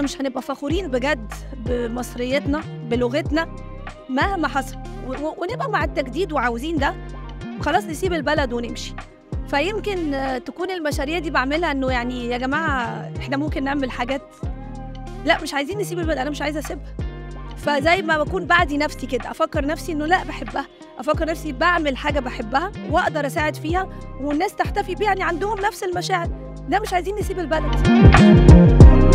مش هنبقى فخورين بجد بمصريتنا بلغتنا مهما حصل و- و- ونبقى مع التجديد وعاوزين ده خلاص نسيب البلد ونمشي فيمكن آه، تكون المشاريع دي بعملها انه يعني يا جماعه احنا ممكن نعمل حاجات لا مش عايزين نسيب البلد انا مش عايزه اسيبها فزي ما بكون بعدي نفسي كده افكر نفسي انه لا بحبها افكر نفسي بعمل حاجه بحبها واقدر اساعد فيها والناس تحتفي بيها يعني عندهم نفس المشاعر ده مش عايزين نسيب البلد